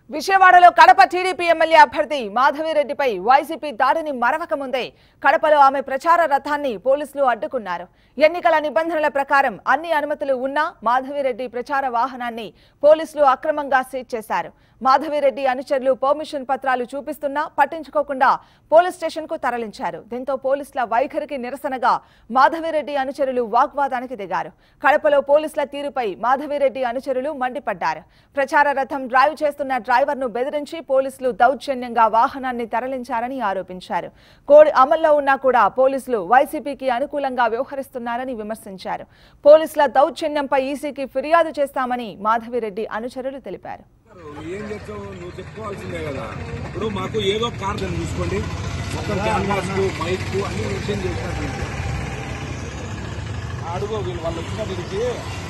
విజయవాడలో Kadapa TDP MLA అభ్యర్థి మాధవిరెడ్డిపై YCP దాడిని మరవక ముందే కడపలో ఆమె ప్రచార రథాన్ని పోలీసులు అడ్డుకున్నారు ఎన్నికల నిబంధనల ప్రకారం అన్ని అనుమతులు ఉన్నా మాధవిరెడ్డి ప్రచార వాహనాన్ని పోలీసులు అక్రమంగా సీజ్ చేశారు మాధవిరెడ్డి అనుచరులు పర్మిషన్ పత్రాలు చూపిస్తున్నా పట్టించుకోకుండా పోలీస్ స్టేషన్ కు తరలించారు దీంతో పోలీసుల వైఖరికి నిరసనగా మాధవిరెడ్డి అనుచరులు వాగ్వాదానికి దిగారు కడపలో పోలీసుల తీరుపై మాధవిరెడ్డి అనుచరులు మండిపడ్డారు ప్రచార రథం డ్రైవ్ చేస్తున్న డ్రైవర్ను బెదిరించి పోలీసులు దౌర్జన్యంగా వాహనాన్ని తరలించారని ఆరోపించారు కోడ్ అమల్లో ఉన్నా కూడా పోలీసులు వైసీపీకి అనుకూలంగా వ్యవహరిస్తున్నారని విమర్శించారు పోలీసుల దౌర్జన్యంపై ఈసీకి ఫిర్యాదు చేస్తామని మాధవిరెడ్డి అనుచరులు తెలిపారు ఏం చెప్తావు నువ్వు చెప్పుకోవాల్సిందే కదా ఇప్పుడు మాకు ఏదో కార్ దాన్ని చూసుకోండి మొత్తం క్యాన్వాస్ మైక్ అన్ని మెన్షన్ చేసినట్టు అడుగు వీళ్ళు వాళ్ళు వచ్చిన దీనికి